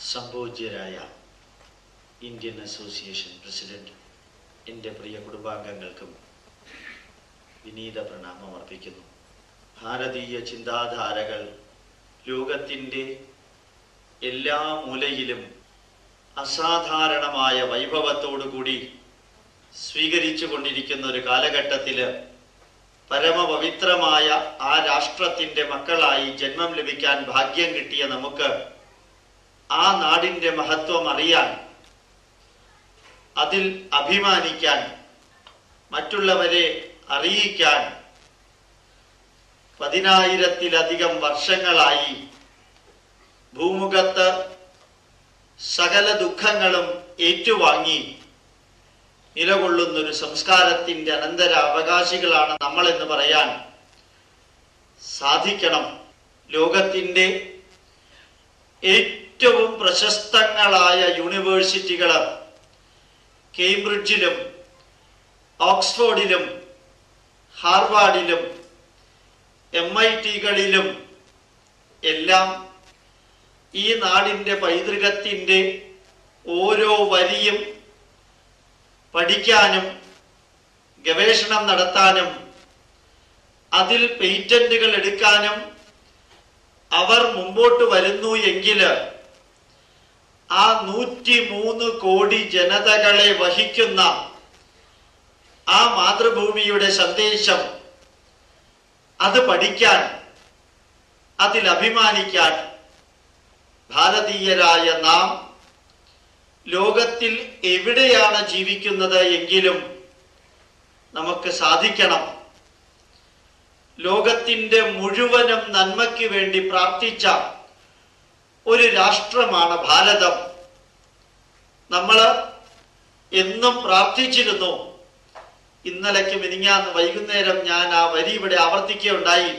സംഭോജ്യരായ Indian association president എൻ്റെ പ്രിയ കുടുംബാംഗങ്ങൾക്കും വിനീത പ്രണാമം അർപ്പിക്കുന്നു ഭാരതീയ ചിന്താധാരകൾ ലോകത്തിൻ്റെ എല്ലാ മൂലയിലും അസാധാരണമായ വൈഭവത്തോടുകൂടി സ്വീകരിച്ചു കൊണ്ടിരിക്കുന്ന ഒരു കാലഘട്ടത്തിൽ പരമപവിത്രമായ ആ രാഷ്ട്രത്തിൻ്റെ മക്കളായി ജന്മം ലഭിക്കാൻ ഭാഗ്യം കിട്ടിയ നമുക്ക് ആ നാടിൻ്റെ മഹത്വം അറിയാൻ അതിൽ അഭിമാനിക്കാൻ മറ്റുള്ളവരെ അറിയിക്കാൻ പതിനായിരത്തിലധികം വർഷങ്ങളായി ഭൂമുഖത്ത് സകല ദുഃഖങ്ങളും ഏറ്റുവാങ്ങി നിലകൊള്ളുന്നൊരു സംസ്കാരത്തിൻ്റെ അനന്തര അവകാശികളാണ് നമ്മളെന്ന് പറയാൻ സാധിക്കണം ലോകത്തിൻ്റെ ഏറ്റവും പ്രശസ്തങ്ങളായ യൂണിവേഴ്സിറ്റികൾ കേംബ്രിഡ്ജിലും ഓക്സ്ഫോർഡിലും ഹാർവാർഡിലും എം ഐ ടികളിലും എല്ലാം ഈ നാടിൻ്റെ പൈതൃകത്തിൻ്റെ ഓരോ വരിയും പഠിക്കാനും ഗവേഷണം നടത്താനും അതിൽ പേറ്റന്റുകൾ എടുക്കാനും അവർ മുമ്പോട്ട് വരുന്നു എങ്കിൽ ആ നൂറ്റി മൂന്ന് കോടി ജനതകളെ വഹിക്കുന്ന ആ മാതൃഭൂമിയുടെ സന്ദേശം അത് പഠിക്കാൻ അതിൽ അഭിമാനിക്കാൻ ഭാരതീയരായ നാം ലോകത്തിൽ എവിടെയാണ് ജീവിക്കുന്നത് എങ്കിലും നമുക്ക് സാധിക്കണം ലോകത്തിൻ്റെ മുഴുവനും നന്മയ്ക്ക് വേണ്ടി പ്രാർത്ഥിച്ച ഒരു രാഷ്ട്രമാണ് ഭാരതം നമ്മൾ എന്നും പ്രാർത്ഥിച്ചിരുന്നു ഇന്നലയ്ക്ക് മിനിങ്ങാന്ന് വൈകുന്നേരം ഞാൻ ആ വരി ഇവിടെ ആവർത്തിക്കുകയുണ്ടായി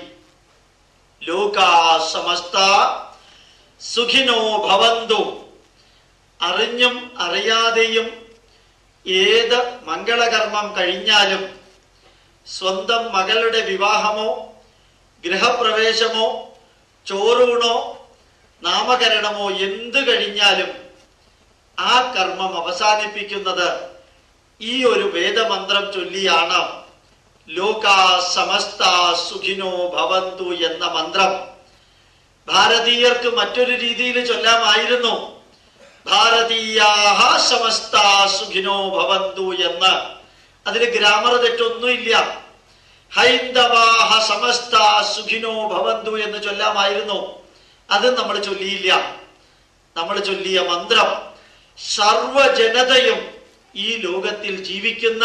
ലോകാ സമസ്ത സുഖിനോ ഭവന്തു അറിഞ്ഞും അറിയാതെയും ഏത് മംഗളകർമ്മം കഴിഞ്ഞാലും സ്വന്തം മകളുടെ വിവാഹമോ ഗൃഹപ്രവേശമോ ചോറൂണോ നാമകരണമോ എന്തു കഴിഞ്ഞാലും ആ കർമ്മം അവസാനിപ്പിക്കുന്നത് ഈ ഒരു വേദമന്ത്രം ചൊല്ലിയാണ് ലോകാ സമസ്ത സുഖിനോ ഭവന്തു എന്ന മന്ത്രം ഭാരതീയർക്ക് മറ്റൊരു രീതിയിൽ ചൊല്ലാമായിരുന്നു ഭാരതീയാഹ സമസ്ത സുഖിനോ ഭവന്തു എന്ന് അതിന് ഗ്രാമർ തെറ്റൊന്നുമില്ല ഹൈന്ദവാഹ സമസ്ത സുഖിനോ ഭവന്തു എന്ന് ചൊല്ലാമായിരുന്നു അത് നമ്മൾ ചൊല്ലിയില്ല നമ്മൾ ചൊല്ലിയ മന്ത്രം സർവജനതയും ഈ ലോകത്തിൽ ജീവിക്കുന്ന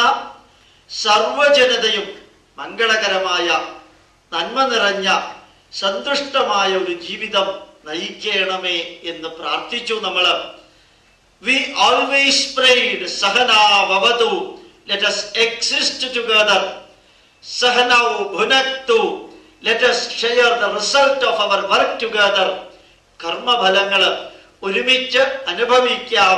സർവജനതയും മംഗളകരമായ നന്മ നിറഞ്ഞ സന്തുഷ്ടമായ ഒരു ജീവിതം നയിക്കണമേ എന്ന് പ്രാർത്ഥിച്ചു നമ്മൾ വി ഓൾവേസ് പ്രേഡ് സഹനാവതു ലെറ്റ് us എക്സിസ്റ്റ് ടുഗദർ സഹനൗ ഭുനക്തു let us share the result of our work together കർമ്മഫലങ്ങൾ ഒരുമിച്ച് അനുഭവിക്കാം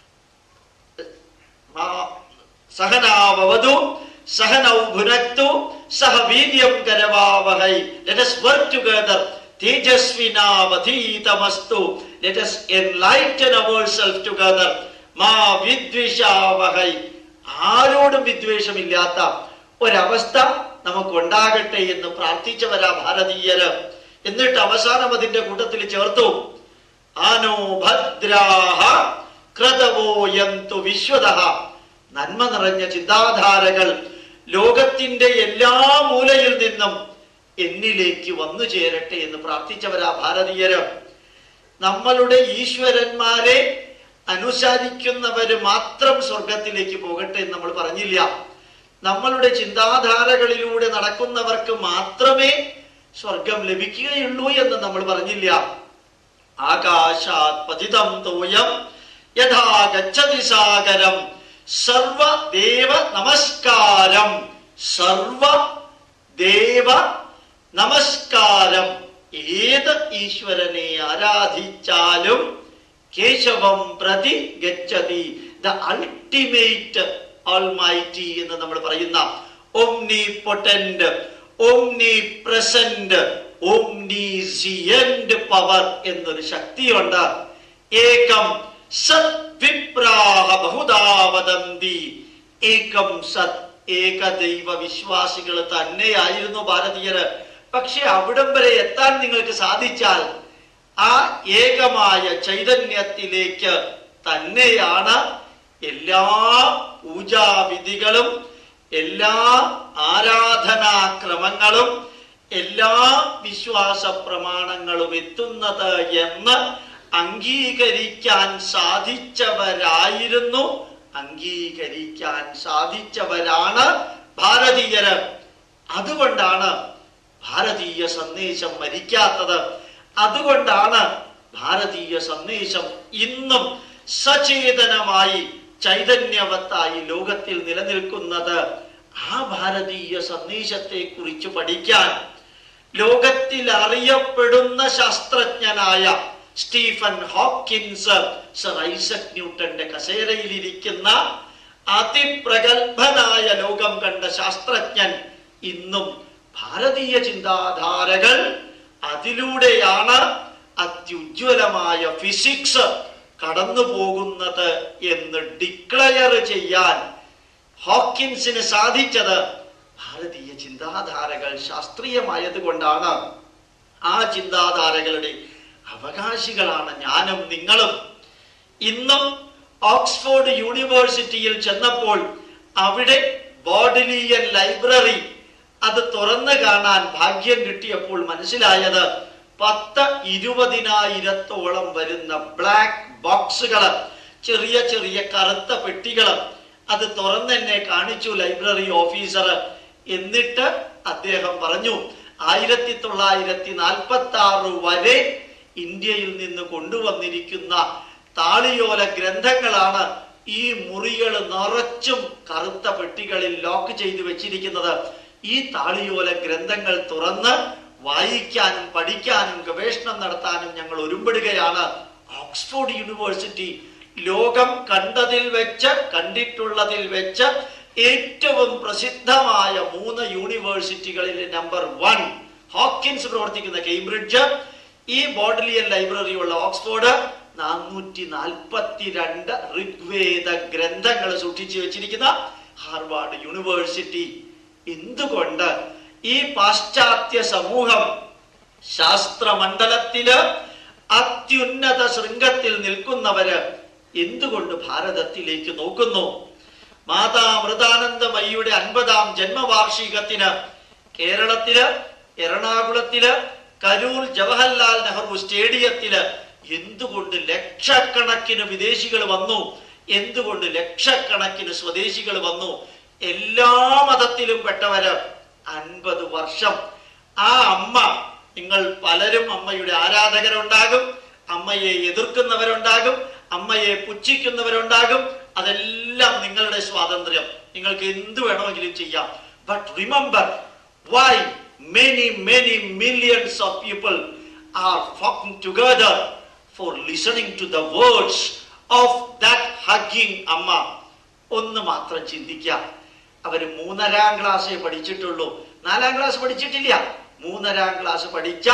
സഹനാവതു സഹനൗ ഭുനക്തു സഹ വീര്യം കരവാവഹൈ ലെറ്റ് us work together തേജസ്വിനാവധീതമസ്തു let us enlighten ourselves together മാ വിദ്വിഷാവഹൈ ആരോടും വിദ്വേഷമില്ലാത്ത ഒരവസ്ഥ നമുക്കുണ്ടാകട്ടെ എന്ന് പ്രാർത്ഥിച്ചവരാ ഭാരതീയര് എന്നിട്ട് അവസാനം അതിന്റെ കൂട്ടത്തിൽ ചേർത്തു ആനോ ഭദ്രാഹ ക്രതവോ യന്തു വിശ്വതഃ നന്മ നിറഞ്ഞ ചിന്താധാരകൾ ലോകത്തിന്റെ എല്ലാ മൂലയിൽ നിന്നും എന്നിലേക്ക് വന്നു ചേരട്ടെ എന്ന് പ്രാർത്ഥിച്ചവരാ ഭാരതീയര് നമ്മളുടെ ഈശ്വരന്മാരെ അനുസരിക്കുന്നവര് മാത്രം സ്വർഗത്തിലേക്ക് പോകട്ടെ എന്ന് നമ്മൾ പറഞ്ഞില്ല നമ്മളുടെ ചിന്താധാരകളിലൂടെ നടക്കുന്നവർക്ക് മാത്രമേ സ്വർഗം ലഭിക്കുകയുള്ളൂ എന്ന് നമ്മൾ പറഞ്ഞില്ല ആകാശാത് പതിതം തോയം യഥാ ഗച്ഛതി സാഗരം സർവദേവ നമസ്കാരം സർവ ദേവ നമസ്കാരം ഏത് ഈശ്വരനെ ആരാധിച്ചാലും കേശവം പ്രതി ഗച്ഛതി ദ അൾട്ടിമേറ്റ് ഓൾമൈറ്റി എന്ന് നമ്മൾ പറയുന്ന omnipotent omnipresent omniscient power എന്നൊരു ശക്തിയുണ്ട് ഏകം സത് വിപ്രാഹ ബഹുദാ വദന്തി ഏകം സത് ഏകദൈവ വിശ്വാസികൾ തന്നെയായിരുന്നു ഭാരതീയര് പക്ഷെ അവിടം വരെ എത്താൻ നിങ്ങൾക്ക് സാധിച്ചാൽ ആ ഏകമായ ചൈതന്യത്തിലേക്ക് തന്നെയാണ് എല്ലാ പൂജാവിധികളും എല്ലാ ആരാധനാക്രമങ്ങളും എല്ലാ വിശ്വാസ പ്രമാണങ്ങളും എത്തുന്നത് എന്ന് അംഗീകരിക്കാൻ സാധിച്ചവരായിരുന്നു അംഗീകരിക്കാൻ സാധിച്ചവരാണ് ഭാരതീയര് അതുകൊണ്ടാണ് ഭാരതീയ സന്ദേശം മരിക്കാത്തത് അതുകൊണ്ടാണ് ഭാരതീയ സന്ദേശം ഇന്നും സചേതനമായി ചൈതന്യവത്തായി ലോകത്തിൽ നിലനിൽക്കുന്നത് ആ ഭാരതീയ സന്ദേശത്തെ കുറിച്ച് പഠിക്കാൻ ലോകത്തിൽ അറിയപ്പെടുന്ന ശാസ്ത്രജ്ഞനായ സ്റ്റീഫൻ ഹോക്കിൻസ് സർ ഐസക് ന്യൂട്ടന്റെ കസേരയിലിരിക്കുന്ന അതിപ്രഗത്ഭനായ ലോകം കണ്ട ശാസ്ത്രജ്ഞൻ ഇന്നും ഭാരതീയ ചിന്താധാരകൾ അതിലൂടെയാണ് അത്യുജ്വലമായ ഫിസിക്സ് കടന്നു പോകുന്നത് എന്ന് ഡിക്ലയർ ചെയ്യാൻ ഹോക്കിൻസിന് സാധിച്ചത് ഭാരതീയ ചിന്താധാരകൾ ശാസ്ത്രീയമായത് കൊണ്ടാണ് ആ ചിന്താധാരകളുടെ അവകാശികളാണ് ഞാനും നിങ്ങളും ഇന്നും ഓക്സ്ഫോർഡ് യൂണിവേഴ്സിറ്റിയിൽ ചെന്നപ്പോൾ അവിടെ ബോഡലിയൻ ലൈബ്രറി അത് തുറന്നു കാണാൻ ഭാഗ്യം കിട്ടിയപ്പോൾ മനസ്സിലായത് പത്ത് ഇരുപതിനായിരത്തോളം വരുന്ന ബ്ലാക്ക് ബോക്സുകൾ ചെറിയ ചെറിയ കറുത്ത പെട്ടികൾ അത് തുറന്നെന്നെ കാണിച്ചു ലൈബ്രറി ഓഫീസർ എന്നിട്ട് അദ്ദേഹം പറഞ്ഞു ആയിരത്തി തൊള്ളായിരത്തി നാൽപ്പത്തി ആറ് വരെ ഇന്ത്യയിൽ നിന്ന് കൊണ്ടുവന്നിരിക്കുന്ന താളിയോല ഗ്രന്ഥങ്ങളാണ് ഈ മുറികൾ നിറച്ചും കറുത്ത പെട്ടികളിൽ ലോക്ക് ചെയ്തു വെച്ചിരിക്കുന്നത് ഈ താളിയോല ഗ്രന്ഥങ്ങൾ തുറന്ന് വായിക്കാനും പഠിക്കാനും ഗവേഷണം നടത്താനും ഞങ്ങൾ ഒരുമ്പെടുകയാണ് ഓക്സ്ഫോർഡ് യൂണിവേഴ്സിറ്റി ലോകം കണ്ടതിൽ വെച്ച് കണ്ടിട്ടുള്ളതിൽ വെച്ച് ഏറ്റവും പ്രസിദ്ധമായ മൂന്ന് യൂണിവേഴ്സിറ്റികളിൽ നമ്പർ വൺ ഹോക്കിൻസ് പ്രവർത്തിക്കുന്ന കേംബ്രിഡ്ജ് ഈ ബോഡലിയൻ ലൈബ്രറി ഉള്ള ഓക്സ്ഫോർഡ് നാനൂറ്റി നാൽപ്പത്തിരണ്ട് ഋഗ്വേദ ഗ്രന്ഥങ്ങൾ സൂക്ഷിച്ചു വെച്ചിരിക്കുന്ന ഹാർവാർഡ് യൂണിവേഴ്സിറ്റി എന്തുകൊണ്ട് ഈ പാശ്ചാത്യ സമൂഹം ശാസ്ത്രമണ്ഡലത്തില് അത്യുന്നത ശൃംഗത്തിൽ നിൽക്കുന്നവര് എന്തുകൊണ്ട് ഭാരതത്തിലേക്ക് നോക്കുന്നു മാതാ മൃതാനന്ദമയിയുടെ അൻപതാം ജന്മവാർഷികത്തിന് കേരളത്തില് എറണാകുളത്തില് കരൂർ ജവഹർലാൽ നെഹ്റു സ്റ്റേഡിയത്തില് എന്തുകൊണ്ട് ലക്ഷക്കണക്കിന് വിദേശികൾ വന്നു എന്തുകൊണ്ട് ലക്ഷക്കണക്കിന് സ്വദേശികൾ വന്നു എല്ലാ മതത്തിലും പെട്ടവര് അൻപത് വർഷം ആ അമ്മ നിങ്ങൾ പലരും അമ്മയുടെ ആരാധകരുണ്ടാകും അമ്മയെ എതിർക്കുന്നവരുണ്ടാകും അമ്മയെ പുച്ഛിക്കുന്നവരുണ്ടാകും അതെല്ലാം നിങ്ങളുടെ സ്വാതന്ത്ര്യം നിങ്ങൾക്ക് എന്ത് വേണമെങ്കിലും ചെയ്യാം but remember why many many millions of people are flocking together for listening to the words of that hugging Amma ഒന്ന് മാത്രം ചിന്തിക്കാം അവര് മൂന്നരാം ക്ലാസ്സേ പഠിച്ചിട്ടുള്ളൂ നാലാം ക്ലാസ് പഠിച്ചിട്ടില്ല മൂന്നരാം ക്ലാസ് പഠിച്ച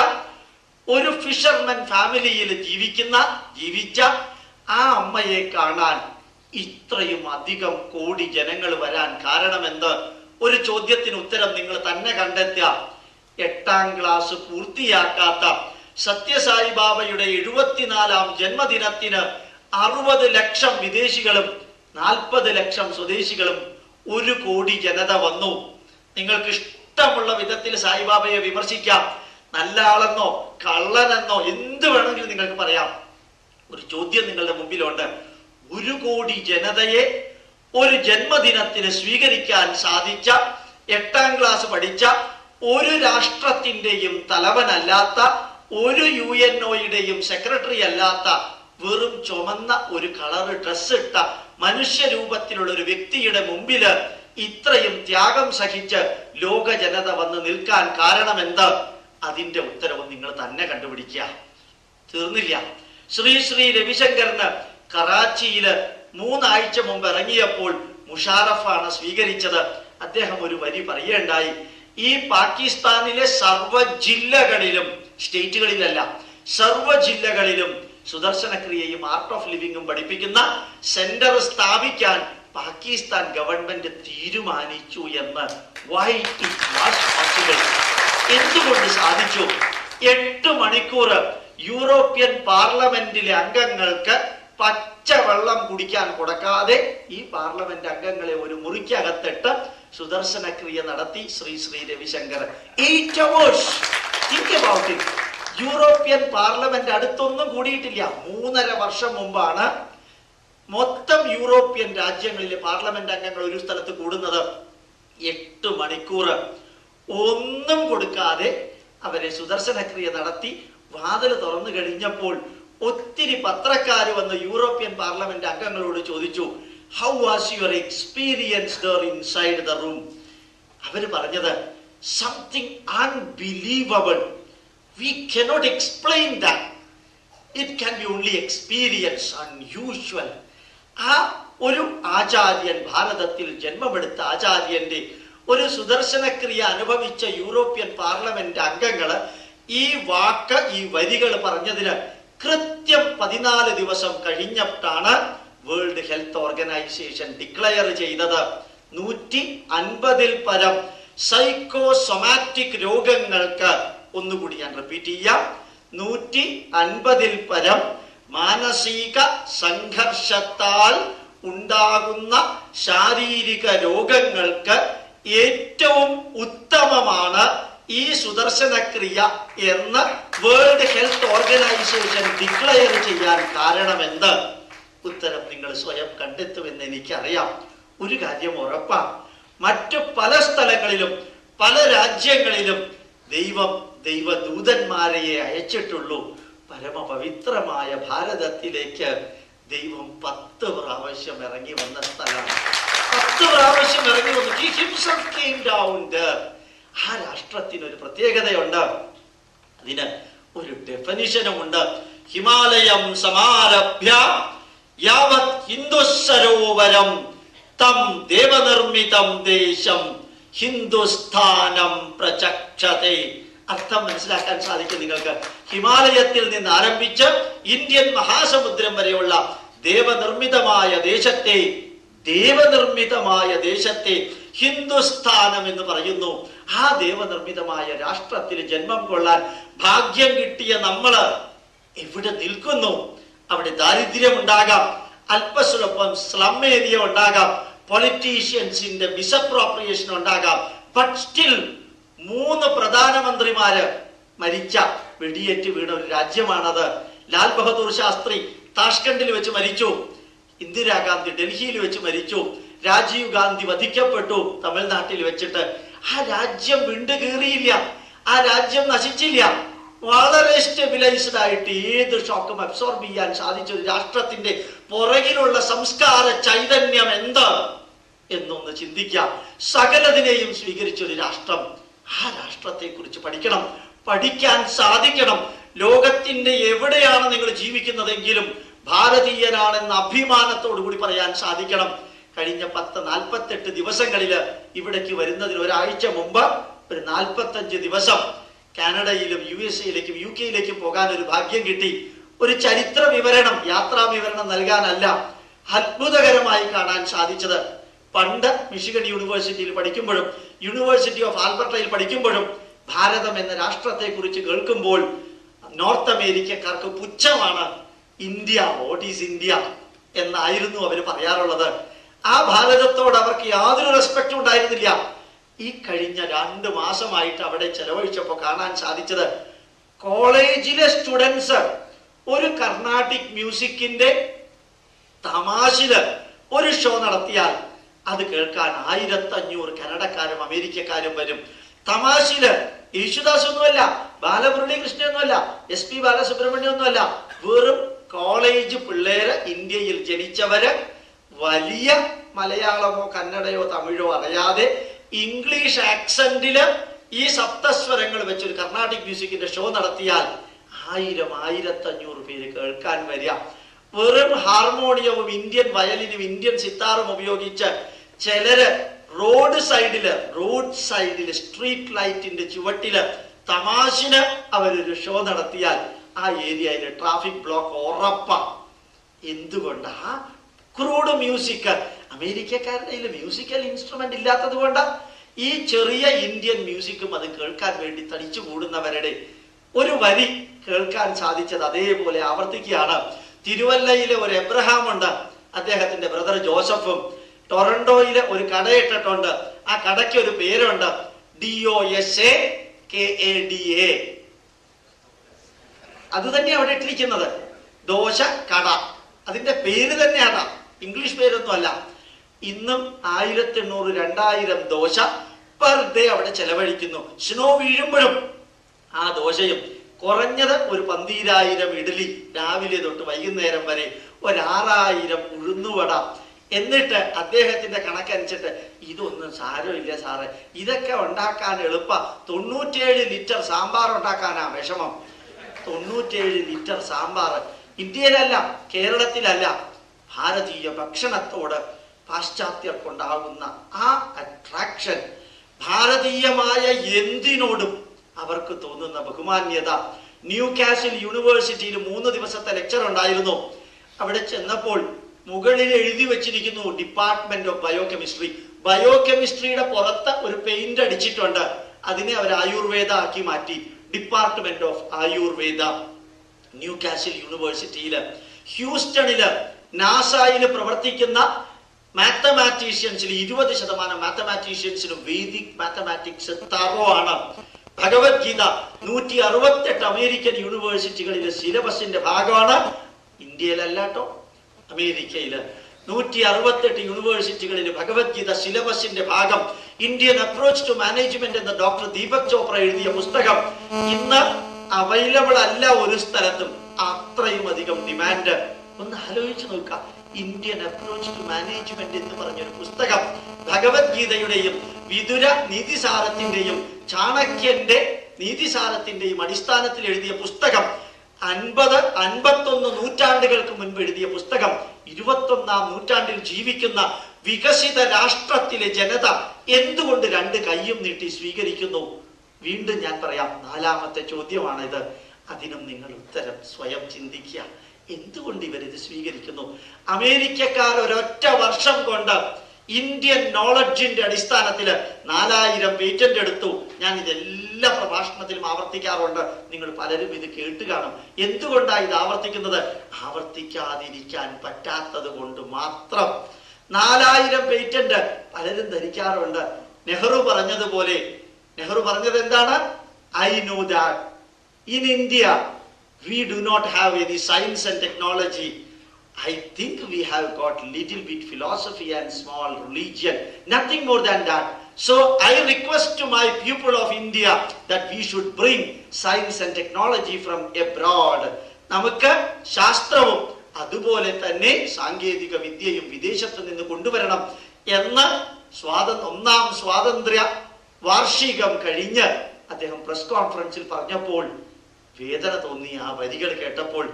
ഒരു ഫിഷർമൻ ഫാമിലിയിൽ ജീവിക്കുന്ന ജീവിച്ച ആ അമ്മയെ കാണാൻ ഇത്രയും അധികം കോടി ജനങ്ങൾ വരാൻ കാരണമെന്ത് ഒരു ചോദ്യത്തിന് ഉത്തരം നിങ്ങൾ തന്നെ കണ്ടെത്തുക എട്ടാം ക്ലാസ് പൂർത്തിയാക്കാത്ത സത്യസായി ബാബയുടെ എഴുപത്തിനാലാം ജന്മദിനത്തിന് അറുപത് ലക്ഷം വിദേശികളും നാൽപ്പത് ലക്ഷം സ്വദേശികളും ഒരു കോടി ജനത വന്നു നിങ്ങൾക്ക് ഇഷ്ടമുള്ള വിധത്തിൽ സായിബാബയെ വിമർശിക്കാം നല്ല ആളെന്നോ കള്ളനെന്നോ എന്ത് വേണമെങ്കിലും നിങ്ങൾക്ക് പറയാം ഒരു ചോദ്യം നിങ്ങളുടെ മുമ്പിലുണ്ട് ഒരു കോടി ജനതയെ ഒരു ജന്മദിനത്തിന് സ്വീകരിക്കാൻ സാധിച്ച എട്ടാം ക്ലാസ് പഠിച്ച ഒരു രാഷ്ട്രത്തിന്റെയും തലവനല്ലാത്ത ഒരു യു എൻ ഒയുടെയും സെക്രട്ടറി അല്ലാത്ത വെറും ചുമന്ന ഒരു കളർ ഡ്രസ് ഇട്ട മനുഷ്യരൂപത്തിലുള്ള ഒരു വ്യക്തിയുടെ മുമ്പില് ഇത്രയും ത്യാഗം സഹിച്ച് ലോക ജനത വന്ന് നിൽക്കാൻ കാരണം എന്ത് അതിന്റെ ഉത്തരവും നിങ്ങൾ തന്നെ കണ്ടുപിടിക്കുക തീർന്നില്ല ശ്രീ ശ്രീ രവിശങ്കറിന് കറാച്ചിയില് മൂന്നാഴ്ച മുമ്പ് ഇറങ്ങിയപ്പോൾ മുഷാറഫാണ് സ്വീകരിച്ചത് അദ്ദേഹം ഒരു വരി പറയേണ്ടായി ഈ പാകിസ്ഥാനിലെ സർവ്വ ജില്ലകളിലും സ്റ്റേറ്റുകളിലല്ല സർവ്വ ജില്ലകളിലും സുദർശനക്രിയയും ആർട്ട് ഓഫ് ലിവിങ്ങും പഠിപ്പിക്കുന്ന സെന്റർ സ്ഥാപിക്കാൻ പാകിസ്ഥാൻ ഗവൺമെന്റ് തീരുമാനിച്ചു എന്ന് വൈ ഇറ്റ് വാസ് പോസിബിൾ എന്തുകൊണ്ട് സാധിച്ചു എട്ട് മണിക്കൂർ യൂറോപ്യൻ പാർലമെന്റിലെ അംഗങ്ങൾക്ക് പച്ചവെള്ളം കുടിക്കാൻ കൊടുക്കാതെ ഈ പാർലമെന്റ് അംഗങ്ങളെ ഒരു മുറിക്കകത്തിട്ട് സുദർശന ക്രിയ നടത്തി Sri Sri Ravi Shankar eight hours think about it European parliament അടുത്തൊന്നും കൂടിയിട്ടില്ല മൂന്നര വർഷം മുമ്പാണ് മൊത്തം യൂറോപ്യൻ രാജ്യങ്ങളിലെ പാർലമെന്റ് അംഗങ്ങൾ ഒരു സ്ഥലത്ത് കൂടുന്നത് എട്ട് മണിക്കൂർ ഒന്നും കൊടുക്കാതെ അവരെ സുദർശനക്രിയ നടത്തി വാതിൽ തുറന്നു കഴിഞ്ഞപ്പോൾ ഒത്തിരി പത്രക്കാർ വന്ന് യൂറോപ്യൻ പാർലമെന്റ് അംഗങ്ങളോട് ചോദിച്ചു how was your experience there inside the room അവര് പറഞ്ഞത് something unbelievable we cannot explain that it can be only experience unusual ആ ഒരു ആചാര്യൻ ഭാരതത്തിൽ ജന്മമെടുത്ത ആചാര്യന്റെ ഒരു സുദർശനക്രിയ അനുഭവിച്ച യൂറോപ്യൻ പാർലമെന്റ് അംഗങ്ങള് ഈ വാക്ക് ഈ വരികൾ പറഞ്ഞതിന് കൃത്യം പതിനാല് ദിവസം കഴിഞ്ഞിട്ടാണ് വേൾഡ് ഹെൽത്ത് ഓർഗനൈസേഷൻ ഡിക്ലെയർ ചെയ്തത് നൂറ്റി അൻപതിൽ പരം സൈക്കോസൊമാറ്റിക് രോഗങ്ങൾക്ക് ഒന്നുകൂടി ഞാൻ റിപ്പീറ്റ് ചെയ്യാം നൂറ്റി അൻപതിൽ പരം മാനസിക സംഘർഷത്താൽ ഉണ്ടാകുന്ന ശാരീരിക രോഗങ്ങൾക്ക് ഏറ്റവും ഉത്തമമാണ് ഈ സുദർശനക്രിയ എന്ന് വേൾഡ് ഹെൽത്ത് ഓർഗനൈസേഷൻ ഡിക്ലെയർ ചെയ്യാൻ കാരണമെന്ത് ഉത്തരം നിങ്ങൾ സ്വയം കണ്ടെത്തുമെന്ന് എനിക്കറിയാം ഒരു കാര്യം ഉറപ്പാണ് മറ്റു പല സ്ഥലങ്ങളിലും പല രാജ്യങ്ങളിലും ദൈവം ദൈവദൂതന്മാരെ അയച്ചിട്ടുള്ളൂ പരമപവിത്രമായ ഭാരതത്തിലേക്ക് ദൈവം പത്ത് പ്രാവശ്യം ഇറങ്ങി വന്ന സ്ഥലമാണ് പത്ത് പ്രാവശ്യം ഇറങ്ങി വന്നു He himself came down there. ആ രാഷ്ട്രത്തിന് ഒരു പ്രത്യേകതയുണ്ട് അതിന് ഒരു ഡെഫനിഷനും ഉണ്ട് ഹിമാലയം സമാരഭ്യ യാവത് ഹിന്ദുസരോവരം തം ദേവനിർമ്മിതം ദേശം ഹിന്ദുസ്ഥാനം പ്രചക്ഷത്തെ അർത്ഥം മനസ്സിലാക്കാൻ സാധിക്കും നിങ്ങൾക്ക് ഹിമാലയത്തിൽ നിന്ന് ആരംഭിച്ച് ഇന്ത്യൻ മഹാസമുദ്രം വരെയുള്ള ദേവനിർമ്മിതമായ ദേശത്തെ ദേവനിർമ്മിതമായ ദേശത്തെ ഹിന്ദുസ്ഥാനം എന്ന് പറയുന്നു ആ ദേവനിർമ്മിതമായ രാഷ്ട്രത്തിൽ ജന്മം കൊള്ളാൻ ഭാഗ്യം കിട്ടിയ നമ്മള് എവിടെ നിൽക്കുന്നു അവിടെ ദാരിദ്ര്യം ഉണ്ടാകാം അല്പസ്വല്പം സ്ലം ഏരിയ ഉണ്ടാകാം പൊളിറ്റീഷ്യൻസിന്റെ മിസപ്രോപ്രിയേഷൻ ഉണ്ടാകാം ബട്ട് സ്റ്റിൽ മൂന്ന് പ്രധാനമന്ത്രിമാര് മരിച്ച വെടിയേറ്റ് വീണ ഒരു രാജ്യമാണത് ലാൽ ബഹദൂർ ശാസ്ത്രി താഷ്കണ്ടിൽ വെച്ച് മരിച്ചു ഇന്ദിരാഗാന്ധി ഡൽഹിയിൽ വെച്ച് മരിച്ചു രാജീവ് ഗാന്ധി വധിക്കപ്പെട്ടു തമിഴ്നാട്ടിൽ വെച്ചിട്ട് ആ രാജ്യം വിണ്ടുകീറിയില്ല ആ രാജ്യം നശിച്ചില്ല വളരെ സ്റ്റെബിലൈസ്ഡ് ആയിട്ട് ഏത് ഷോക്കും അബ്സോർബ് ചെയ്യാൻ സാധിച്ച ഒരു രാഷ്ട്രത്തിന്റെ പുറകിലുള്ള സംസ്കാര ചൈതന്യം എന്ത് എന്നൊന്ന് ചിന്തിക്കാം സകലതിനെയും സ്വീകരിച്ച ഒരു രാഷ്ട്രം ആ രാഷ്ട്രത്തെ കുറിച്ച് പഠിക്കണം പഠിക്കാൻ സാധിക്കണം ലോകത്തിന്റെ എവിടെയാണ് നിങ്ങൾ ജീവിക്കുന്നതെങ്കിലും ഭാരതീയനാണെന്ന അഭിമാനത്തോടു കൂടി പറയാൻ സാധിക്കണം കഴിഞ്ഞ പത്ത് നാൽപ്പത്തെട്ട് ദിവസങ്ങളില് ഇവിടേക്ക് വരുന്നതിന് ഒരാഴ്ച മുമ്പ് ഒരു നാൽപ്പത്തഞ്ച് ദിവസം കാനഡയിലും യു എസ് എയിലേക്കും യു കെയിലേക്കും പോകാൻ ഒരു ഭാഗ്യം കിട്ടി ഒരു ചരിത്ര വിവരണം യാത്രാ വിവരണം നൽകാനല്ല അത്ഭുതകരമായി കാണാൻ സാധിച്ചത് പണ്ട് മിഷിഗൺ യൂണിവേഴ്സിറ്റിയിൽ പഠിക്കുമ്പോഴും യൂണിവേഴ്സിറ്റി ഓഫ് ആൽബർട്ടയിൽ പഠിക്കുമ്പോഴും ഭാരതം എന്ന രാഷ്ട്രത്തെ കുറിച്ച് കേൾക്കുമ്പോൾ നോർത്ത് അമേരിക്കക്കാർക്ക് പുച്ഛമാണ് ഇന്ത്യ വോട്ട് ഈസ് ഇന്ത്യ എന്നായിരുന്നു അവർ പറയാറുള്ളത് ആ ഭാരതത്തോട് അവർക്ക് യാതൊരു റെസ്പെക്റ്റും ഉണ്ടായിരുന്നില്ല ഈ കഴിഞ്ഞ രണ്ട് മാസമായിട്ട് അവിടെ ചെലവഴിച്ചപ്പോൾ കാണാൻ സാധിച്ചത് കോളേജിലെ സ്റ്റുഡൻസ് ഒരു കർണാട്ടിക് മ്യൂസിക്കിന്റെ തമാശില് ഒരു ഷോ നടത്തിയാൽ അത് കേൾക്കാൻ ആയിരത്തഞ്ഞൂറ് കന്നഡക്കാരും അമേരിക്കക്കാരും വരും തമാശില് യേശുദാസ് ഒന്നുമല്ല ബാലമുരളി കൃഷ്ണയൊന്നുമല്ല എസ് പി ബാലസുബ്രഹ്മണ്യം ഒന്നുമല്ല വെറും കോളേജ് പിള്ളേര് ഇന്ത്യയിൽ ജനിച്ചവര് വലിയ മലയാളമോ കന്നഡയോ തമിഴോ അറിയാതെ ഇംഗ്ലീഷ് ആക്സന്റില് ഈ സപ്തസ്വരങ്ങൾ വെച്ചൊരു കർണാട്ടിക് മ്യൂസിക്കിന്റെ ഷോ നടത്തിയാൽ ആയിരം ആയിരത്തഞ്ഞൂറ് പേര് കേൾക്കാൻ വരിക വെറും ഹാർമോണിയവും ഇന്ത്യൻ വയലിനും ഇന്ത്യൻ സിത്താറും ഉപയോഗിച്ച് ചിലര് റോഡ് സൈഡില് റോഡ് സൈഡില് സ്ട്രീറ്റ് ലൈറ്റിന്റെ ചുവട്ടില് തമാശിന് അവരൊരു ഷോ നടത്തിയാൽ ആ ഏരിയയിൽ ട്രാഫിക് ബ്ലോക്ക് ഉറപ്പാ എന്തുകൊണ്ടാ ക്രൂഡ് മ്യൂസിക് അമേരിക്കക്കാരുടെ കയ്യിൽ മ്യൂസിക്കൽ ഇൻസ്ട്രുമെന്റ് ഇല്ലാത്തത് കൊണ്ടാ ഈ ചെറിയ ഇന്ത്യൻ മ്യൂസിക്കും അത് കേൾക്കാൻ വേണ്ടി തടിച്ചു കൂടുന്നവരുടെ ഒരു വരി കേൾക്കാൻ സാധിച്ചത് അതേപോലെ ആവർത്തിക്കുകയാണ് തിരുവല്ലയിലെ ഒരു എബ്രഹാം ഉണ്ട് അദ്ദേഹത്തിന്റെ ബ്രദർ ജോസഫും ടൊറന്റോയിലെ ഒരു കടയിട്ടിട്ടുണ്ട് ആ കടയ്ക്ക് ഒരു പേരുണ്ട് D O S A K A D A അത് തന്നെ അവിടെ ഇട്ടിരിക്കുന്നത് ദോശ കട അതിന്റെ പേര് തന്നെയാണ് ഇംഗ്ലീഷ് പേരൊന്നും അല്ല ഇന്നും ആയിരത്തി എണ്ണൂറ് രണ്ടായിരം ദോശ പെർ ഡേ അവിടെ ചെലവഴിക്കുന്നു സ്നോ വീഴുമ്പോഴും ആ ദോശയും കുറഞ്ഞത് ഒരു പന്തീരായിരം ഇഡലി രാവിലെ തൊട്ട് വൈകുന്നേരം വരെ ഒരാറായിരം ഉഴുന്നുവട എന്നിട്ട് അദ്ദേഹത്തിന്റെ കണക്കനുസരിച്ചിട്ട് ഇതൊന്നും സാരമില്ല സാറേ ഇതൊക്കെ ഉണ്ടാക്കാൻ എളുപ്പ തൊണ്ണൂറ്റേഴ് ലിറ്റർ സാമ്പാർ ഉണ്ടാക്കാനാ വിഷമം തൊണ്ണൂറ്റേഴ് ലിറ്റർ സാമ്പാർ ഇന്ത്യയിലല്ല കേരളത്തിലല്ല ഭാരതീയ ഭക്ഷണത്തോട് പാശ്ചാത്യർക്കുണ്ടാകുന്ന ആ അട്രാക്ഷൻ ഭാരതീയമായ എന്തിനോടും അവർക്ക് തോന്നുന്ന ബഹുമാന്യത ന്യൂ കാസിൽ യൂണിവേഴ്സിറ്റിയിൽ മൂന്ന് ദിവസത്തെ ലെക്ചർ ഉണ്ടായിരുന്നു അവിടെ ചെന്നപ്പോൾ മുകളിൽ എഴുതി വെച്ചിരിക്കുന്നു ഡിപ്പാർട്ട്മെന്റ് ഓഫ് ബയോകെമിസ്ട്രി ബയോകെമിസ്ട്രിയുടെ പുറത്ത് ഒരു പെയിന്റ് അടിച്ചിട്ടുണ്ട് അതിനെ അവർ ആയുർവേദ ആക്കി മാറ്റി department of Ayurveda Newcastle യൂണിവേഴ്സിറ്റിയില് ഹ്യൂസ്റ്റണില് നാസായിൽ പ്രവർത്തിക്കുന്ന മാത്തമാറ്റീഷ്യൻസിൽ ഇരുപത് ശതമാനം മാത്തമാറ്റീഷ്യൻസിന് വേദിക് മാത്തമാറ്റിക്സ് തറോ ആണ് ഭഗവത്ഗീത നൂറ്റി അറുപത്തെട്ട് അമേരിക്കൻ യൂണിവേഴ്സിറ്റികളിലെ സിലബസിന്റെ ഭാഗമാണ് ഇന്ത്യയിലല്ലാട്ടോ അമേരിക്കയില് നൂറ്റി അറുപത്തെട്ട് യൂണിവേഴ്സിറ്റികളിൽ ഭഗവത്ഗീത സിലബസിന്റെ ഭാഗം ഇന്ത്യൻ അപ്രോച്ച് ടു മാനേജ്മെന്റ് എന്ന ഡോക്ടർ ദീപക് ചോപ്ര എഴുതിയ പുസ്തകം ഇന്ന് അവൈലബിൾ അല്ല ഒരു സ്ഥലത്തും അത്രയും അധികം ഡിമാൻഡ് ഒന്ന് ആലോചിച്ച് നോക്കാം ഇന്ത്യൻ അപ്രോച്ച് ടു മാനേജ്മെന്റ് എന്ന് പറഞ്ഞൊരു പുസ്തകം ഭഗവത്ഗീതയുടെയും വിതുര നീതിസാരത്തിന്റെയും ചാണക്യന്റെ നീതിസാരത്തിന്റെയും അടിസ്ഥാനത്തിൽ എഴുതിയ പുസ്തകം അൻപത് അൻപത്തൊന്ന് നൂറ്റാണ്ടുകൾക്ക് മുൻപ് എഴുതിയ പുസ്തകം ഇരുപത്തൊന്നാം നൂറ്റാണ്ടിൽ ജീവിക്കുന്ന വികസിത രാഷ്ട്രത്തിലെ ജനത എന്തുകൊണ്ട് രണ്ട് കൈയും നീട്ടി സ്വീകരിക്കുന്നു വീണ്ടും ഞാൻ പറയാം നാലാമത്തെ ചോദ്യമാണിത് അതിനും നിങ്ങൾ ഉത്തരം സ്വയം ചിന്തിക്കുക എന്തുകൊണ്ട് ഇവരിത് സ്വീകരിക്കുന്നു അമേരിക്കക്കാർ ഒരൊറ്റ വർഷം കൊണ്ട് ഇന്ത്യൻ നോളജിന്റെ അടിസ്ഥാനത്തിൽ നാലായിരം പേറ്റന്റ് എടുത്തു ഞാൻ ഇതെല്ലാ പ്രഭാഷണത്തിലും ആവർത്തിക്കാറുണ്ട് നിങ്ങൾ പലരും ഇത് കേട്ട് കാണും എന്തുകൊണ്ടാണ് ഇത് ആവർത്തിക്കുന്നത് ആവർത്തിക്കാതിരിക്കാൻ പറ്റാത്തത് കൊണ്ട് മാത്രം നാലായിരം പേറ്റന്റ് പലരും ധരിക്കാറുണ്ട് നെഹ്റു പറഞ്ഞതുപോലെ നെഹ്റു പറഞ്ഞത് എന്താണ് I know that in India we do not have any science and technology. I think we have got little bit philosophy and small religion, nothing more than that. So I request to my people of India that we should bring science and technology from abroad. നമുക്ക് ശാസ്ത്രവും അതുപോലെ തന്നെ സാങ്കേതിക വിദ്യയും വിദേശത്ത് നിന്ന് കൊണ്ടുവരണം എന്ന് സ്വാതന്ത്ര്യ ഒന്നാം സ്വാതന്ത്ര്യ വാർഷികം കഴിഞ്ഞ് അദ്ദേഹം പ്രസ് കോൺഫറൻസിൽ പറഞ്ഞപ്പോൾ വേദന തോന്നി ആ വരികൾ കേട്ടപ്പോൾ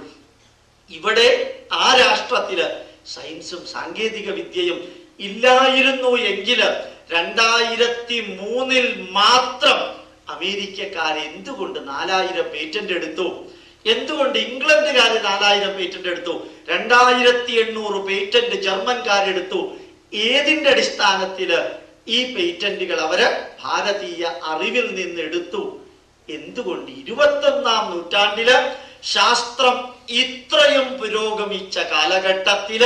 ഇവിടെ ആ രാഷ്ട്രത്തില് സയൻസും സാങ്കേതിക വിദ്യയും ഇല്ലായിരുന്നു എങ്കിൽ രണ്ടായിരത്തി മൂന്നിൽ മാത്രം അമേരിക്കക്കാർ എന്തുകൊണ്ട് നാലായിരം പേറ്റന്റ് എടുത്തു എന്തുകൊണ്ട് ഇംഗ്ലണ്ടുകാർ നാലായിരം പേറ്റന്റ് എടുത്തു രണ്ടായിരത്തി എണ്ണൂറ് പേറ്റന്റ് ജർമ്മൻകാരെടുത്തു ഏതിന്റെ അടിസ്ഥാനത്തില് ഈ പേറ്റന്റുകൾ അവര് ഭാരതീയ അറിവിൽ നിന്ന് എടുത്തു എന്തുകൊണ്ട് ഇരുപത്തൊന്നാം നൂറ്റാണ്ടില് ശാസ്ത്രം ഇത്രയും പുരോഗമിച്ച കാലഘട്ടത്തില്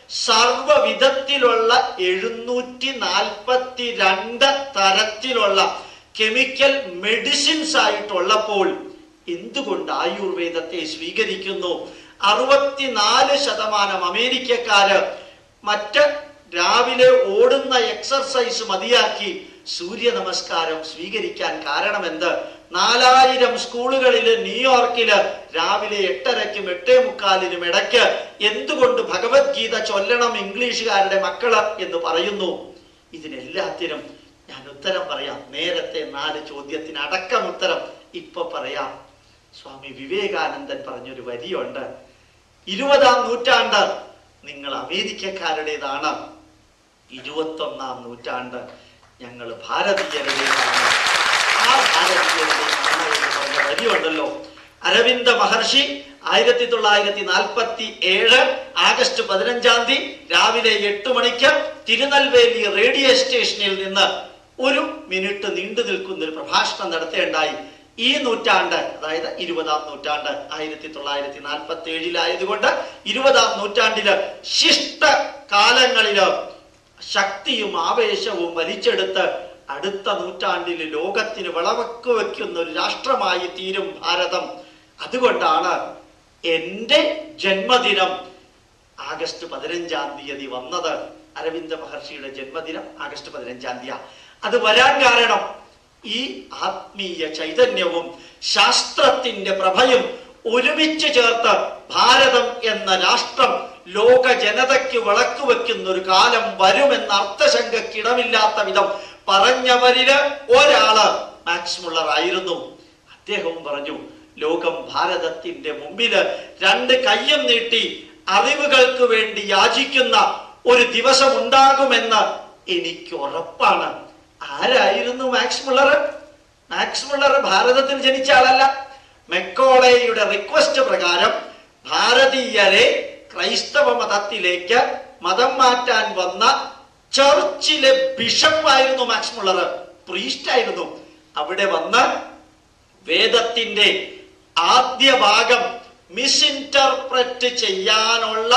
സർവവിധത്തിലുള്ള എഴുന്നൂറ്റി നാൽപ്പത്തി രണ്ട് തരത്തിലുള്ള കെമിക്കൽ മെഡിസിൻസ് ആയിട്ടുള്ളപ്പോൾ എന്തുകൊണ്ട് ആയുർവേദത്തെ സ്വീകരിക്കുന്നു അറുപത്തിനാല് ശതമാനം അമേരിക്കക്കാര് മറ്റ് രാവിലെ ഓടുന്ന എക്സർസൈസ് മതിയാക്കി സൂര്യ നമസ്കാരം സ്വീകരിക്കാൻ കാരണം എന്ത് നാലായിരം സ്കൂളുകളില് ന്യൂയോർക്കില് രാവിലെ എട്ടരയ്ക്കും എട്ടേ മുക്കാലിനും ഇടയ്ക്ക് എന്തുകൊണ്ട് ഭഗവത്ഗീത ചൊല്ലണം ഇംഗ്ലീഷുകാരുടെ മക്കള് എന്ന് പറയുന്നു ഇതിനെല്ലാത്തിനും ഞാൻ ഉത്തരം പറയാം നേരത്തെ നാല് ചോദ്യത്തിന് അടക്കം ഉത്തരം ഇപ്പൊ പറയാം സ്വാമി വിവേകാനന്ദൻ പറഞ്ഞൊരു വരിയുണ്ട് ഇരുപതാം നൂറ്റാണ്ട് നിങ്ങൾ അമേരിക്കക്കാരുടേതാണ് ഇരുപത്തൊന്നാം നൂറ്റാണ്ട് ഞങ്ങൾ ഭാരതീയരുടേതാണ് ആ ഭാരതീയരുടേതാണ് എന്ന് പറഞ്ഞ വരിയുണ്ടല്ലോ അരവിന്ദ മഹർഷി ആയിരത്തി തൊള്ളായിരത്തി നാൽപ്പത്തി ഏഴ് ആഗസ്റ്റ് പതിനഞ്ചാം തീയതി രാവിലെ എട്ട് മണിക്ക് തിരുനെൽവേലി റേഡിയോ സ്റ്റേഷനിൽ നിന്ന് ഒരു മിനിറ്റ് നീണ്ടു നിൽക്കുന്ന ഒരു പ്രഭാഷണം നടത്തേണ്ടായി ഈ നൂറ്റാണ്ട് അതായത് ഇരുപതാം നൂറ്റാണ്ട് ആയിരത്തി തൊള്ളായിരത്തി നാൽപ്പത്തി ഏഴിലായതുകൊണ്ട് ഇരുപതാം നൂറ്റാണ്ടില് ശിഷ്ട കാലങ്ങളില് ശക്തിയും ആവേശവും വലിച്ചെടുത്ത് അടുത്ത നൂറ്റാണ്ടിൽ ലോകത്തിന് വിളവക്ക് വെക്കുന്ന ഒരു രാഷ്ട്രമായി തീരും ഭാരതം അതുകൊണ്ടാണ് എൻ്റെ ജന്മദിനം ആഗസ്റ്റ് പതിനഞ്ചാം തീയതി വന്നത് അരവിന്ദ മഹർഷിയുടെ ജന്മദിനം ആഗസ്റ്റ് പതിനഞ്ചാം തീയതി അത് വരാൻ കാരണം ഈ ആത്മീയ ചൈതന്യവും ശാസ്ത്രത്തിന്റെ പ്രഭയും ഒരുമിച്ച് ചേർത്ത് ഭാരതം എന്ന രാഷ്ട്രം ലോക ജനതയ്ക്ക് വിളക്ക് വെക്കുന്ന ഒരു കാലം വരുമെന്ന അർത്ഥശങ്കക്കിടമില്ലാത്ത വിധം പറഞ്ഞവരില് ഒരാള് മാക്സ് മുള്ളർ ആയിരുന്നു അദ്ദേഹവും പറഞ്ഞു ലോകം ഭാരതത്തിന്റെ മുമ്പില് രണ്ട് കയ്യും നീട്ടി അറിവുകൾക്ക് വേണ്ടി യാചിക്കുന്ന ഒരു ദിവസം ഉണ്ടാകുമെന്ന് എനിക്ക് ഉറപ്പാണ് ആരായിരുന്നു മാക്സ് മുള്ളർ മാക്സ് മുള്ളർ ഭാരതത്തിൽ ജനിച്ച ആളല്ല മെക്കോളയുടെ റിക്വസ്റ്റ് പ്രകാരം ഭാരതീയരെ ക്രൈസ്തവ മതത്തിലേക്ക് മതം മാറ്റാൻ വന്ന ചർച്ചിലെ ബിഷപ്പായിരുന്നു മാക്സ് മുള്ളർ പ്രീസ്റ്റ് ആയിരുന്നു അവിടെ വന്ന് വേദത്തിന്റെ ആദ്യ ഭാഗം മിസ്ഇന്റർപ്രറ്റ് ചെയ്യാനുള്ള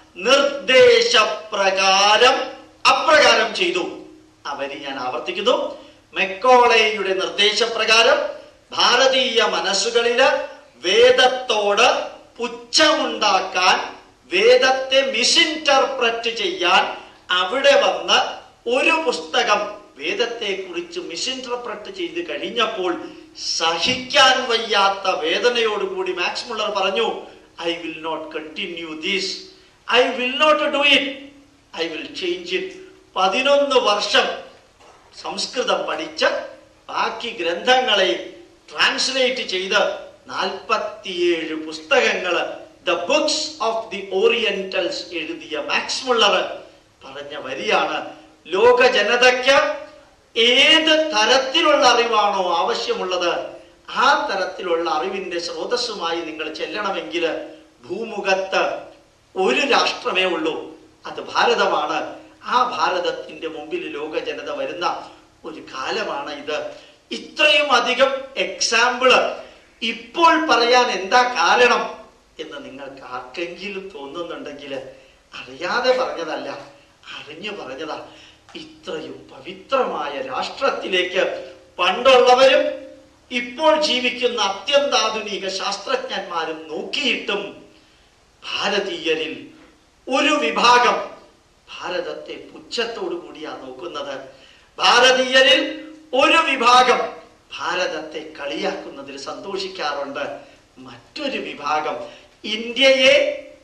നിർദ്ദേശപ്രകാരം അപ്രകാരം ചെയ്തു അവര് ഞാൻ ആവർത്തിക്കുന്നു മെക്കോളയുടെ നിർദ്ദേശപ്രകാരം ഭാരതീയ മനസ്സുകളില് വേദത്തോട് പുച്ഛമുണ്ടാക്കാൻ വേദത്തെ മിസ്ഇന്റർപ്രറ്റ് ചെയ്യാൻ അവിടെ വന്ന് ഒരു പുസ്തകം വേദത്തെ കുറിച്ച് മിസ്ഇന്റർപ്രറ്റ് ചെയ്ത് കഴിഞ്ഞപ്പോൾ സഹിക്കാൻ വയ്യാത്ത വേദനയോടുകൂടി മാക്സ് മുള്ളർ പറഞ്ഞു I will not continue this I will not do it I will change it പതിനൊന്ന് വർഷം സംസ്കൃതം പഠിച്ച് ബാക്കി ഗ്രന്ഥങ്ങളെ ട്രാൻസ്ലേറ്റ് ചെയ്ത് നാൽപ്പത്തിയേഴ് പുസ്തകങ്ങൾ the books of the orientals എഴുതിയ മാക്സ് മുള്ളർ പറഞ്ഞ വരിയാണ് ലോക ജനതയ്ക്ക് ഏത് തരത്തിലുള്ള അറിവാണോ ആവശ്യമുള്ളത് ആ തരത്തിലുള്ള അറിവിന്റെ സ്രോതസ്സുമായി നിങ്ങൾ ചെല്ലണമെങ്കിൽ ഭൂമുഖത്ത് ഒരു രാഷ്ട്രമേ ഉള്ളൂ അത് ഭാരതമാണ് ആ ഭാരതത്തിന്റെ മുമ്പിൽ ലോക ജനത വരുന്ന ഒരു കാലമാണ് ഇത് ഇത്രയും അധികം എക്സാമ്പിള് ഇപ്പോൾ പറയാൻ എന്താ കാരണം എന്ന് നിങ്ങൾക്ക് ആർക്കെങ്കിലും തോന്നുന്നുണ്ടെങ്കിൽ അറിയാതെ പറഞ്ഞതല്ല അറിഞ്ഞു പറഞ്ഞതാ ഇത്രയും പവിത്രമായ രാഷ്ട്രത്തിലേക്ക് പണ്ടുള്ളവരും ഇപ്പോൾ ജീവിക്കുന്ന അത്യന്താധുനിക ശാസ്ത്രജ്ഞന്മാരും നോക്കിയിട്ടും ഭാരതീയരിൽ ഒരു വിഭാഗം ഭാരതത്തെ പുച്ഛത്തോടു കൂടിയാ നോക്കുന്നത് ഭാരതീയരിൽ ഒരു വിഭാഗം ഭാരതത്തെ കളിയാക്കുന്നതിൽ സന്തോഷിക്കാറുണ്ട് മറ്റൊരു വിഭാഗം ഇന്ത്യയെ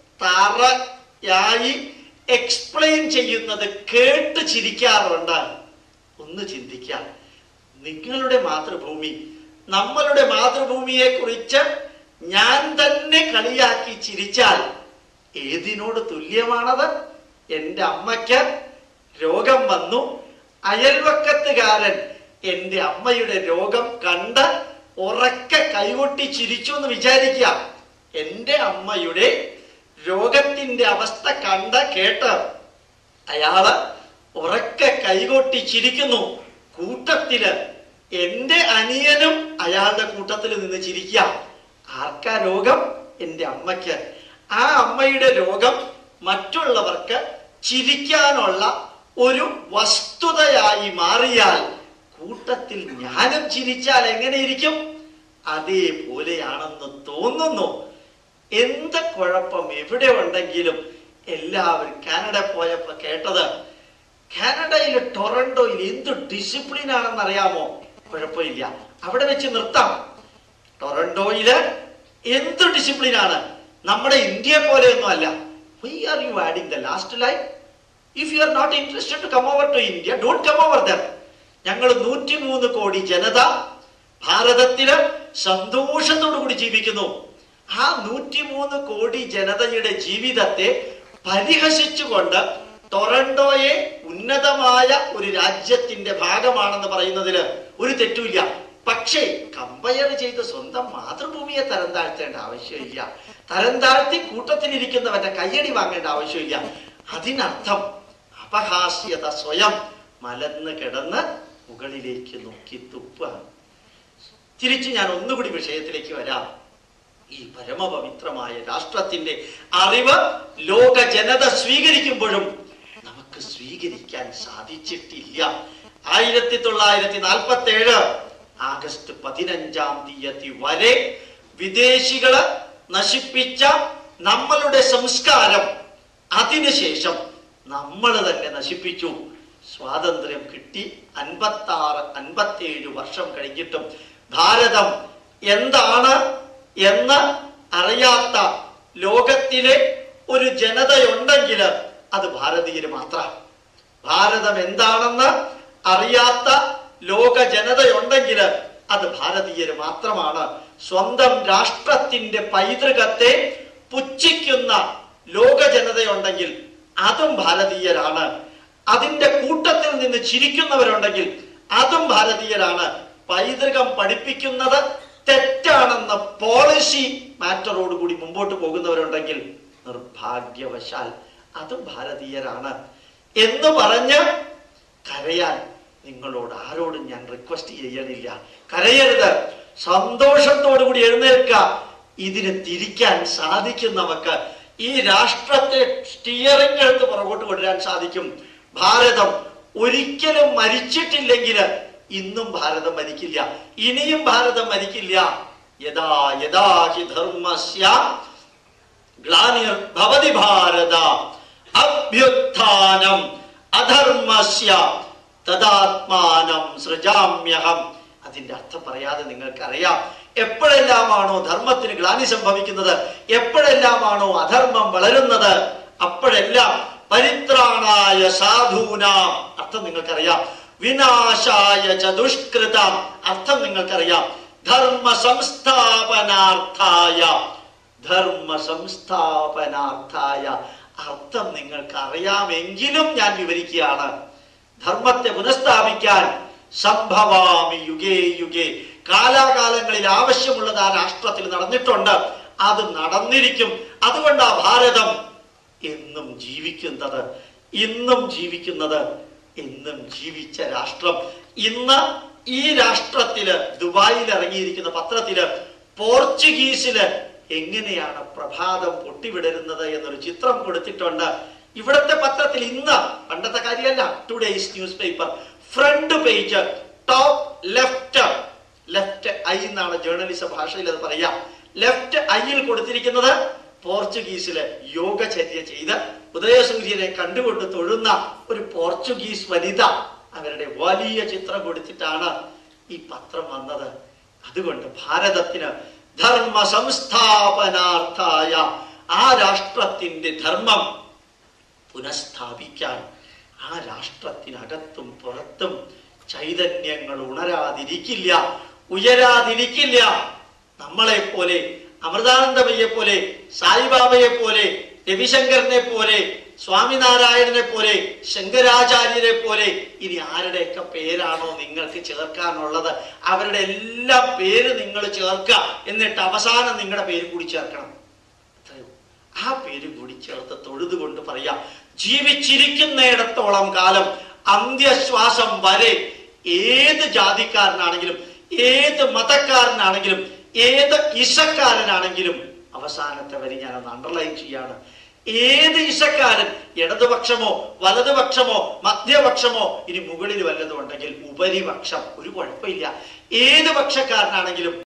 തറയായി എക്സ്പ്ലെയിൻ ചെയ്യുന്നത് കേട്ട് ചിരിക്കാറുണ്ട് ഒന്ന് ചിന്തിക്കാം നിങ്ങളുടെ മാതൃഭൂമി നമ്മളുടെ മാതൃഭൂമിയെ കുറിച്ച് ഞാൻ തന്നെ കളിയാക്കി ചിരിച്ചാൽ ഏതിനോട് തുല്യമാണത് എൻ്റെ അമ്മയ്ക്ക് രോഗം വന്നു അയൽവക്കത്തുകാരൻ എൻ്റെ അമ്മയുടെ രോഗം കണ്ട് ഉറക്കെ കൈകൊട്ടി ചിരിച്ചു എന്ന് വിചാരിക്കുക എൻ്റെ അമ്മയുടെ രോഗത്തിന്റെ അവസ്ഥ കണ്ട കേട്ട് അയാള് ഉറക്കെ കൈകൊട്ടി ചിരിക്കുന്നു കൂട്ടത്തില് എന്റെ അനിയനും അയാളുടെ കൂട്ടത്തിൽ നിന്ന് ചിരിക്കുക ആർക്കാ രോഗം എൻ്റെ അമ്മയ്ക്ക് ആ അമ്മയുടെ രോഗം മറ്റുള്ളവർക്ക് ചിരിക്കാനുള്ള ഒരു വസ്തുതയായി മാറിയാൽ കൂട്ടത്തിൽ ഞാനും ചിരിച്ചാൽ എങ്ങനെയിരിക്കും അതേപോലെയാണെന്ന് തോന്നുന്നു എന്ത് കുഴപ്പം എവിടെ ഉണ്ടെങ്കിലും എല്ലാവരും കാനഡ പോയപ്പോ കേട്ടത് കാനഡയിൽ ടൊറന്റോയിൽ എന്ത് ഡിസിപ്ലിൻ ആണെന്ന് അറിയാമോ കുഴപ്പമില്ല അവിടെ വെച്ച് നിർത്താം ടൊറന്റോയില് എന്ത് ഡിസിപ്ലിൻ ആണ് നമ്മുടെ ഇന്ത്യയെ പോലെയൊന്നും അല്ല why are you adding the last line if you are not interested to come over to India don't come over there ഞങ്ങൾ നൂറ്റിമൂന്ന് കോടി ജനത ഭാരതത്തില് സന്തോഷത്തോടു കൂടി ജീവിക്കുന്നു ആ നൂറ്റിമൂന്ന് കോടി ജനതയുടെ ജീവിതത്തെ പരിഹസിച്ചുകൊണ്ട് ടൊറന്റോയെ ഉന്നതമായ ഒരു രാജ്യത്തിന്റെ ഭാഗമാണെന്ന് പറയുന്നതില് ഒരു തെറ്റുമില്ല പക്ഷേ കമ്പയർ ചെയ്ത് സ്വന്തം മാതൃഭൂമിയെ തരം താഴ്ത്തേണ്ട ആവശ്യമില്ല തരം താഴ്ത്തി കൂട്ടത്തിലിരിക്കുന്നവന്റെ കയ്യടി വാങ്ങേണ്ട ആവശ്യമില്ല അതിനർത്ഥം അപഹാസ്യത സ്വയം മലന്ന് കിടന്ന് മുകളിലേക്ക് നോക്കി തുപ്പാണ് തിരിച്ച് ഞാൻ ഒന്നുകൂടി വിഷയത്തിലേക്ക് വരാം ഈ പരമപവിത്രമായ രാഷ്ട്രത്തിന്റെ അറിവ് ലോക ജനത സ്വീകരിക്കുമ്പോഴും നമുക്ക് സ്വീകരിക്കാൻ സാധിച്ചിട്ടില്ല ആയിരത്തി തൊള്ളായിരത്തി നാൽപ്പത്തി ഏഴ് ആഗസ്റ്റ് പതിനഞ്ചാം തീയതി വരെ വിദേശികള് നശിപ്പിച്ച നമ്മളുടെ സംസ്കാരം അതിനുശേഷം നമ്മൾ തന്നെ നശിപ്പിച്ചു സ്വാതന്ത്ര്യം കിട്ടി അൻപത്തി ആറ് അൻപത്തി ഏഴ് വർഷം കഴിഞ്ഞിട്ടും ഭാരതം എന്താണ് എന്ന് അറിയാത്ത ലോകത്തിലെ ഒരു ജനതയുണ്ടെങ്കിൽ അത് ഭാരതീയര് മാത്രം ഭാരതം എന്താണെന്ന് അറിയാത്ത ലോക ജനതയുണ്ടെങ്കിൽ അത് ഭാരതീയര് മാത്രമാണ് സ്വന്തം രാഷ്ട്രത്തിന്റെ പൈതൃകത്തെ പുച്ഛിക്കുന്ന ലോക ജനതയുണ്ടെങ്കിൽ അതും ഭാരതീയരാണ് അതിന്റെ കൂട്ടത്തിൽ നിന്ന് ചിരിക്കുന്നവരുണ്ടെങ്കിൽ അതും ഭാരതീയരാണ് പൈതൃകം പഠിപ്പിക്കുന്നത് തെറ്റാണെന്ന പോളിസി മാറ്ററോടുകൂടി മുമ്പോട്ട് പോകുന്നവരുണ്ടെങ്കിൽ നിർഭാഗ്യവശാൽ അതും ഭാരതീയരാണ് എന്ന് പറഞ്ഞ് കരയാൻ നിങ്ങളോട് ആരോടും ഞാൻ റിക്വസ്റ്റ് ചെയ്യണില്ല കരയരുത് സന്തോഷത്തോടു കൂടി എഴുന്നേൽക്കുക ഇതിന് തിരിക്കാൻ സാധിക്കും നമുക്ക് ഈ രാഷ്ട്രത്തെ സ്റ്റിയറിംഗ് എടുത്ത് പുറകോട്ട് കൊണ്ടുവരാൻ സാധിക്കും ഭാരതം ഒരിക്കലും മരിച്ചിട്ടില്ലെങ്കിൽ ഇന്നും ഭാരതം മരിക്കില്ല ഇനിയും ഭാരതം മരിക്കില്ല യഥാ യഥാ ഹി ധർമ്മസ്യ ഗ്ലാനിർഭവതി ഭാരത അഭ്യുത്ഥാനം അധർമ്മസ്യ തദാത്മാനം സൃജാമ്യഹം അതിന്റെ അർത്ഥം പറയാതെ നിങ്ങൾക്കറിയാം എപ്പോഴെല്ലാമാണോ ധർമ്മത്തിന് ഗ്ലാനി സംഭവിക്കുന്നത് എപ്പോഴെല്ലാമാണോ അധർമ്മം വളരുന്നത് അപ്പോഴെല്ലാം പരിത്രാണായ സാധൂനാം അർത്ഥം നിങ്ങൾക്കറിയാം വിനാശായ ച ദുഷ്കൃതം അർത്ഥം നിങ്ങൾക്കറിയാം ധർമ്മ സംസ്ഥാപനാർത്ഥായ ധർമ്മ സംസ്ഥാപനാർത്ഥായ അർത്ഥം നിങ്ങൾക്ക് അറിയാമെങ്കിലും ഞാൻ വിവരിക്കുകയാണ് ധർമ്മത്തെ പുനഃസ്ഥാപിക്കാൻ സംഭവാമി യുഗേ യുഗേ കാലാകാലങ്ങളിൽ ആവശ്യമുള്ളത് ആ രാഷ്ട്രത്തിൽ നടന്നിട്ടുണ്ട് അത് നടന്നിരിക്കും അതുകൊണ്ടാ ഭാരതം എന്നും ജീവിക്കുന്നത് ഇന്നും ജീവിക്കുന്നത് എന്നും ജീവിച്ച രാഷ്ട്രം ഇന്ന് ഈ രാഷ്ട്രത്തില് ദുബായിൽ ഇറങ്ങിയിരിക്കുന്ന പത്രത്തില് പോർച്ചുഗീസില് എങ്ങനെയാണ് പ്രഭാതം പൊട്ടിവിടരുന്നത് എന്നൊരു ചിത്രം കൊടുത്തിട്ടുണ്ട് ഇവിടത്തെ പത്രത്തിൽ ഇന്ന് പണ്ടത്തെ കാര്യമല്ല today's newspaper front page top left left I എന്നാണ് ജേർണലിസം ഭാഷയിൽ അത് പറയാം ലെഫ്റ്റ് ഐയിൽ കൊടുത്തിരിക്കുന്നത് പോർച്ചുഗീസില് യോഗചര്യ ചെയ്ത് ഉദയസൂര്യനെ കണ്ടുകൊണ്ട് തൊഴുന്ന ഒരു പോർച്ചുഗീസ് വനിത അവരുടെ വലിയ ചിത്രം കൊടുത്തിട്ടാണ് ഈ പത്രം വന്നത് അതുകൊണ്ട് ഭാരതത്തിന് ധർമ്മ സംസ്ഥാപനാർത്ഥായ ആ രാഷ്ട്രത്തിന്റെ ധർമ്മം പുനഃസ്ഥാപിക്കാൻ ആ രാഷ്ട്രത്തിനകത്തും പുറത്തും ചൈതന്യങ്ങൾ ഉണരാതിരിക്കില്ല ഉയരാതിരിക്കില്ല നമ്മളെ പോലെ അമൃതാനന്ദമയെ പോലെ സായിബാബയെ പോലെ രവിശങ്കറിനെ പോലെ സ്വാമിനാരായണനെ പോലെ ശങ്കരാചാര്യരെ പോലെ ഇനി ആരുടെയൊക്കെ പേരാണോ നിങ്ങൾക്ക് ചേർക്കാനുള്ളത് അവരുടെ എല്ലാം പേര് നിങ്ങൾ ചേർക്കുക എന്നിട്ട് അവസാനം നിങ്ങളുടെ പേര് കൂടി ചേർക്കണം അത്രയേ ഉള്ളൂ. ആ പേര് കൂടി ചേർത്ത് തൊഴുതുകൊണ്ട് പറയാം ജീവിച്ചിരിക്കുന്നിടത്തോളം കാലം അന്ത്യശ്വാസം വരെ ഏത് ജാതിക്കാരനാണെങ്കിലും ഏത് മതക്കാരനാണെങ്കിലും ഏത് ഇഷക്കാരനാണെങ്കിലും അവസാനത്തെ വരി ഞാനൊന്ന് അണ്ടർലൈൻ ചെയ്യാണ് ഏത് ഇഷക്കാരൻ ഇടതുപക്ഷമോ വലതുപക്ഷമോ മധ്യപക്ഷമോ ഇനി മുകളിൽ വല്ലതും ഉണ്ടെങ്കിൽ ഉപരിപക്ഷം ഒരു കുഴപ്പമില്ല ഏത് പക്ഷക്കാരനാണെങ്കിലും